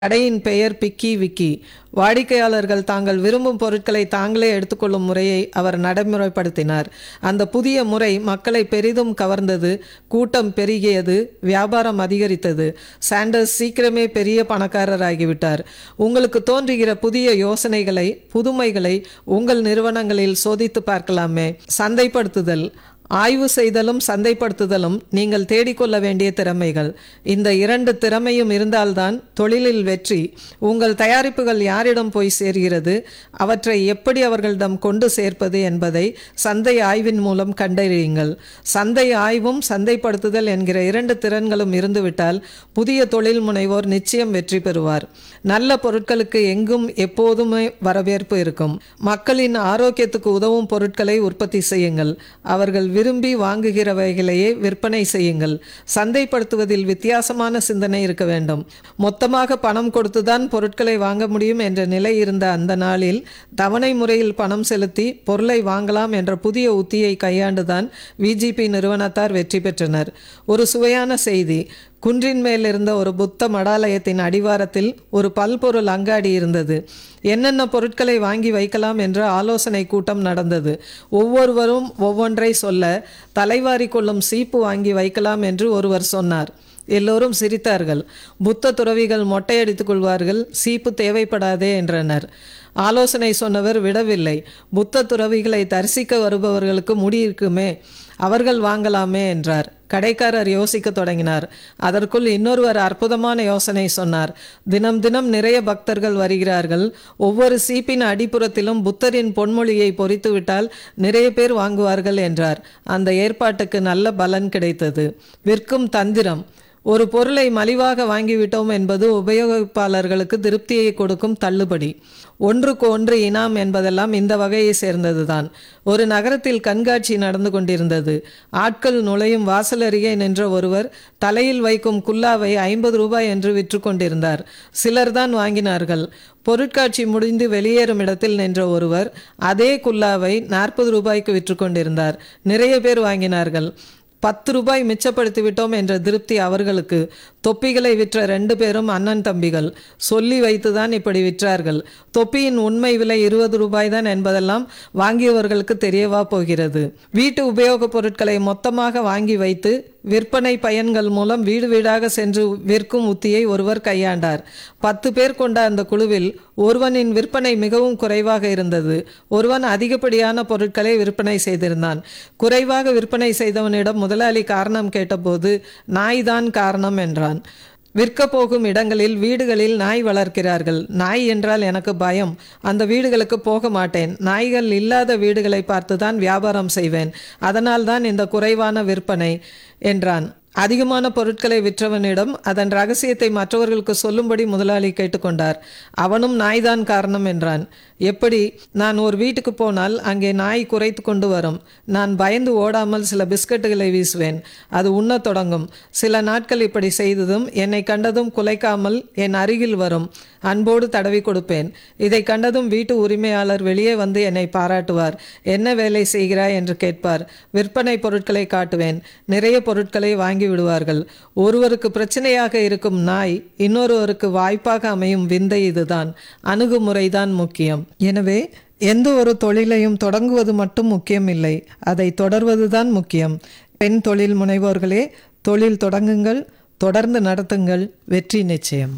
கடையின் பெயர் பிக்கி விக்கி வாடிக்கையாளர்கள் தாங்கள் விரும்பும் பொருட்களை தாங்களே எடுத்துக்கொள்ளும் முறையை அவர் நடைமுறைப்படுத்தினார் அந்த புதிய முறை மக்களை பெரிதும் கவர்ந்தது கூட்டம் பெருகியது வியாபாரம் அதிகரித்தது சாண்டர்ஸ் சீக்கிரமே பெரிய பணக்காரராகிவிட்டார் உங்களுக்கு தோன்றுகிற புதிய யோசனைகளை புதுமைகளை உங்கள் நிறுவனங்களில் சோதித்து பார்க்கலாமே சந்தைப்படுத்துதல் ஆய்வு செய்தலும் சந்தைப்படுத்துதலும் நீங்கள் தேடிக்கொள்ள வேண்டிய திறமைகள் இந்த இரண்டு திறமையும் இருந்தால்தான் தொழிலில் வெற்றி உங்கள் தயாரிப்புகள் யாரிடம் போய் சேர்கிறது அவற்றை எப்படி அவர்களிடம் கொண்டு சேர்ப்பது என்பதை சந்தை ஆய்வின் மூலம் கண்டறியுங்கள் சந்தை ஆய்வும் சந்தைப்படுத்துதல் என்கிற இரண்டு திறன்களும் இருந்துவிட்டால் புதிய தொழில் முனைவோர் நிச்சயம் வெற்றி பெறுவார் நல்ல பொருட்களுக்கு எங்கும் எப்போதுமே வரவேற்பு இருக்கும் மக்களின் ஆரோக்கியத்துக்கு உதவும் பொருட்களை உற்பத்தி செய்யுங்கள் அவர்கள் விரும்பி வாங்குகிறவைகளையே விற்பனை செய்யுங்கள் சந்தைப்படுத்துவதில் வித்தியாசமான சிந்தனை இருக்க வேண்டும் மொத்தமாக பணம் கொடுத்துதான் பொருட்களை வாங்க முடியும் என்ற நிலை இருந்த அந்த நாளில் தவணை முறையில் பணம் செலுத்தி பொருளை வாங்கலாம் என்ற புதிய உத்தியை கையாண்டுதான் விஜிபி நிறுவனத்தார் வெற்றி பெற்றனர் ஒரு சுவையான செய்தி குன்றின் மேல் இருந்த ஒரு புத்த மடாலயத்தின் அடிவாரத்தில் ஒரு பல்பொருள் அங்காடி இருந்தது என்னென்ன பொருட்களை வாங்கி வைக்கலாம் என்ற ஆலோசனை கூட்டம் நடந்தது ஒவ்வொருவரும் ஒவ்வொன்றை சொல்ல தலைவாரி கொள்ளும் சீப்பு வாங்கி வைக்கலாம் என்று ஒருவர் சொன்னார் எல்லோரும் சிரித்தார்கள் புத்த துறவிகள் மொட்டையடித்துக் கொள்வார்கள் சீப்பு தேவைப்படாதே என்றனர் ஆலோசனை சொன்னவர் விடவில்லை புத்த துறவிகளை தரிசிக்க வருபவர்களுக்கு முடி இருக்குமே அவர்கள் வாங்கலாமே என்றார் கடைக்காரர் யோசிக்க தொடங்கினார் அதற்குள் இன்னொருவர் அற்புதமான யோசனை சொன்னார் தினம் தினம் நிறைய பக்தர்கள் வருகிறார்கள் ஒவ்வொரு சீப்பின் அடிப்புறத்திலும் புத்தரின் பொன்மொழியை பொறித்துவிட்டால் நிறைய பேர் வாங்குவார்கள் என்றார் அந்த ஏற்பாட்டுக்கு நல்ல பலன் கிடைத்தது விற்கும் தந்திரம் ஒரு பொருளை மலிவாக வாங்கிவிட்டோம் என்பது உபயோகிப்பாளர்களுக்கு திருப்தியை கொடுக்கும் தள்ளுபடி ஒன்றுக்கு ஒன்று இனாம் என்பதெல்லாம் இந்த வகையை சேர்ந்ததுதான் ஒரு நகரத்தில் கண்காட்சி நடந்து கொண்டிருந்தது ஆட்கள் நுழையும் வாசல் அருகே நின்ற ஒருவர் தலையில் வைக்கும் குல்லாவை ஐம்பது ரூபாய் என்று விற்று கொண்டிருந்தார் சிலர்தான் வாங்கினார்கள் பொருட்காட்சி முடிந்து வெளியேறும் இடத்தில் நின்ற ஒருவர் அதே குல்லாவை நாற்பது ரூபாய்க்கு விற்று கொண்டிருந்தார் நிறைய பேர் வாங்கினார்கள் பத்து ரூபாய் மிச்சப்படுத்தி விட்டோம் என்ற திருப்தி அவர்களுக்கு தொப்பிகளை விற்ற ரெண்டு பேரும் அண்ணன் தம்பிகள் சொல்லி வைத்துதான் இப்படி விற்றார்கள் தொப்பியின் உண்மை விலை இருபது ரூபாய் தான் என்பதெல்லாம் வாங்கியவர்களுக்கு தெரியவா போகிறது வீட்டு உபயோகப் பொருட்களை மொத்தமாக வாங்கி வைத்து விற்பனை பயன்கள் மூலம் வீடு வீடாக சென்று விற்கும் உத்தியை ஒருவர் கையாண்டார் பத்து பேர் கொண்ட அந்த குழுவில் ஒருவனின் விற்பனை மிகவும் குறைவாக இருந்தது ஒருவன் அதிகப்படியான பொருட்களை விற்பனை செய்திருந்தான் குறைவாக விற்பனை செய்தவனிடம் முதலாளி காரணம் கேட்டபோது நாய்தான் காரணம் என்றான் விற்க போகும் இடங்களில் வீடுகளில் நாய் வளர்க்கிறார்கள் நாய் என்றால் எனக்கு பயம் அந்த வீடுகளுக்கு போக மாட்டேன் நாய்கள் இல்லாத வீடுகளை பார்த்துதான் வியாபாரம் செய்வேன் அதனால்தான் இந்த குறைவான விற்பனை என்றான் அதிகமான பொருட்களை விற்றவனிடம் அதன் ரகசியத்தை மற்றவர்களுக்கு சொல்லும்படி முதலாளி கேட்டுக்கொண்டார் அவனும் நாய்தான் காரணம் என்றான் எப்படி நான் ஒரு வீட்டுக்கு போனால் அங்கே நாய் குறைத்து கொண்டு வரும் நான் பயந்து ஓடாமல் சில பிஸ்கட்டுகளை வீசுவேன் அது உண்ணத் தொடங்கும் சில நாட்கள் இப்படி செய்ததும் என்னை கண்டதும் குலைக்காமல் என் அருகில் வரும் அன்போடு தடவி கொடுப்பேன் இதை கண்டதும் வீட்டு உரிமையாளர் வெளியே வந்து என்னை பாராட்டுவார் என்ன வேலை செய்கிறாய் என்று கேட்பார் விற்பனை பொருட்களை காட்டுவேன் நிறைய பொருட்களை வாங்கி விடுவார்கள் ஒருவருக்கு பிரச்சனையாக இருக்கும் நாய் இன்னொருவருக்கு வாய்ப்பாக அமையும் விந்தை இதுதான் அணுகுமுறைதான் முக்கியம் எனவே எந்த ஒரு தொழிலையும் தொடங்குவது மட்டும் முக்கியம் இல்லை அதை தொடர்வதுதான் முக்கியம் பெண் தொழில் முனைவோர்களே தொழில் தொடங்குங்கள் தொடர்ந்து நடத்துங்கள் வெற்றி நிச்சயம்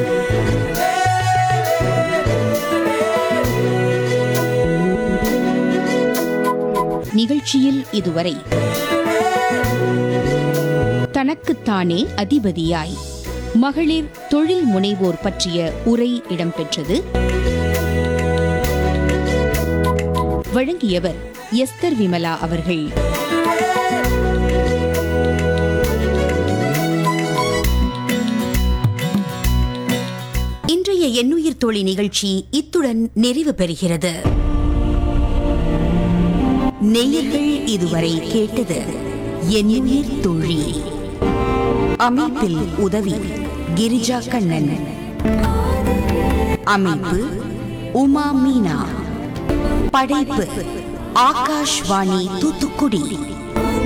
நிகழ்ச்சியில் இதுவரை தனக்குத்தானே அதிபதியாய் மகளிர் தொழில் முனைவோர் பற்றிய உரை இடம்பெற்றது வழங்கியவர் எஸ்தர் விமலா அவர்கள் இன்றைய எண்ணுயிர் தோழி நிகழ்ச்சி இத்துடன் நிறைவு பெறுகிறது நேயர்கள் இதுவரை கேட்டது எண்ணுயிர் தோழி அமைப்பில் உதவி கிரிஜா கண்ணன் அமைப்பு உமா மீனா படைப்பு ஆகாஷ்வாணி தூத்துக்குடி